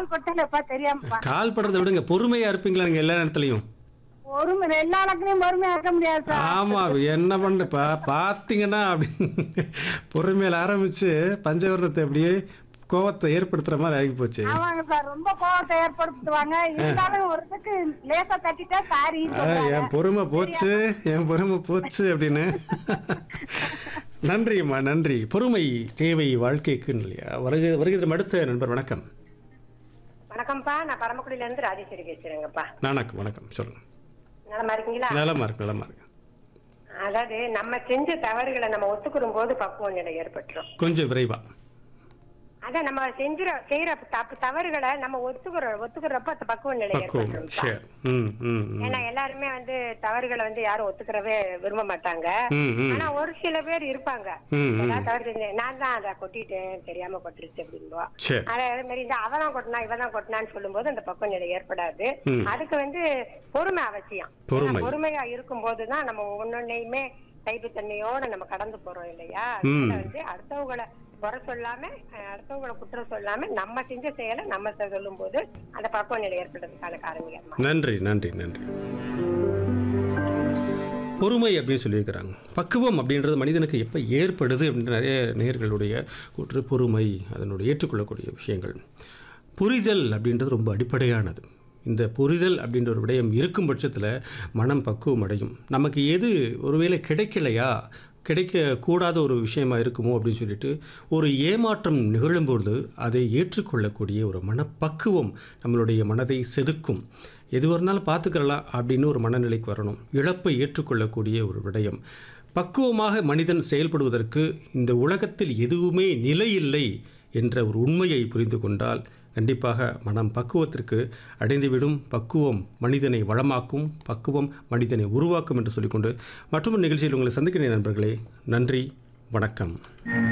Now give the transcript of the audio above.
கால் கொட்டலப்பா தெரியாமப்பா கால் படுறதை விடுங்க பொறுமையா இருப்பீங்களா நீங்க எல்லா நேரத்துலயும் பொறுமை எல்லா இடத்துலயும் பொறுமையா இருக்க முடியாது சார் ஆமா என்ன பண்ண பா பாத்தீங்கன்னா அப்படி பொறுமையில ஆரம்பிச்சு பஞ்சவர்ணத்தை அப்படியே கோவத்தை ஏற்படுத்துற மாதிரி ஆகி போச்சு ஆமாங்க சார் ரொம்ப கோவத்தை ஏற்படுத்துவாங்க இருந்தாலும் ஒரு இதுக்கு லேசா தட்டிட்டா சாரி ஆ, என் பொறுமை போச்சு என் பொறுமை போச்சு அப்படின்னு நன்றிம்மா நன்றி பொறுமை தேவை வாழ்க்கைக்குன்னு இல்லையா வருகை வருகிற அடுத்த நண்பர் வணக்கம் வணக்கம்ப்பா நான் பரமக்குடியில இருந்து ராஜேஸ்வரி பேசுறேங்கப்பா வணக்கம் வணக்கம் சொல்லுங்க நலமா இருக்கீங்களா நலமா இருக்கு நலமா இருக்கு அதாவது நம்ம செஞ்ச தவறுகளை நம்ம ஒத்துக்கிடும் போது பக்குவ நிலை ஏற்பட்டுரும் கொஞ்சம் விரைவா அதான் நம்ம செஞ்சுற செய்யற தப்பு தவறுகளை நம்ம ஒத்துக்கிற ஒத்துக்கிறப்ப அந்த பக்குவ நிலை பக்குவம் ஏற்பட்டுரும் சரி ம் ம் ம் ஏன்னா எல்லாருமே வந்து தவறுகளை வந்து யாரும் ஒத்துக்கிறவே விரும்ப மாட்டாங்க ம் ம் ஆனா ஒரு சில பேர் இருப்பாங்க ம் ம் ஏதாவது தவறு செஞ்சேன் நான் தான் அதை கொட்டிட்டேன் தெரியாம கொட்டிருச்சு அப்படின்பா சரி அதே மாதிரி இந்த அவதான் கொட்டினா இவதான் கொட்டினான்னு சொல்லும்போது அந்த பக்குவ நிலை ஏற்படாது ம். அதுக்கு வந்து பொறுமை அவசியம் பொறுமை. ஏன்னா பொறுமையா இருக்கும் போதுதான் நம்ம ஒன்னொன்னையுமே சைப்புத்தன்மையோட நம்ம கடந்து போறோம் இல்லையா ம். அதனால வந்து அடுத்தவங்களை குறை சொல்லாம அஹ், அடுத்தவங்களை குற்றம் சொல்லாம நம்ம செஞ்ச செயலை நம்ம சொல்லும் போது அந்த பக்குவ நிலை ஏற்படுறதுக்கான காரணம் நன்றி நன்றி நன்றி பொறுமை அப்படின்னு சொல்லியிருக்கிறாங்க பக்குவம் அப்படின்றது மனிதனுக்கு எப்போ ஏற்படுது அப்படின்ற நிறைய நேர்களுடைய கூற்று பொறுமை அதனுடைய ஏற்றுக்கொள்ளக்கூடிய விஷயங்கள் புரிதல் அப்படின்றது ரொம்ப அடிப்படையானது இந்த புரிதல் அப்படின்ற ஒரு விடயம் இருக்கும் பட்சத்தில் மனம் பக்குவம் அடையும் நமக்கு எது ஒருவேளை கிடைக்கலையா கிடைக்கக்கூடாத ஒரு விஷயமா இருக்குமோ அப்படின்னு சொல்லிட்டு ஒரு ஏமாற்றம் நிகழும்பொழுது அதை ஏற்றுக்கொள்ளக்கூடிய ஒரு மனப்பக்குவம் நம்மளுடைய மனதை செதுக்கும் எதுவாக இருந்தாலும் பார்த்துக்கிறலாம் அப்படின்னு ஒரு மனநிலைக்கு வரணும் இழப்பை ஏற்றுக்கொள்ளக்கூடிய ஒரு விடயம் பக்குவமாக மனிதன் செயல்படுவதற்கு இந்த உலகத்தில் எதுவுமே நிலையில்லை என்ற ஒரு உண்மையை புரிந்து கொண்டால் கண்டிப்பாக மனம் பக்குவத்திற்கு அடைந்துவிடும் பக்குவம் மனிதனை வளமாக்கும் பக்குவம் மனிதனை உருவாக்கும் என்று சொல்லிக்கொண்டு மற்றொரு நிகழ்ச்சியில் உங்களை சந்திக்கிறேன் நண்பர்களே நன்றி வணக்கம்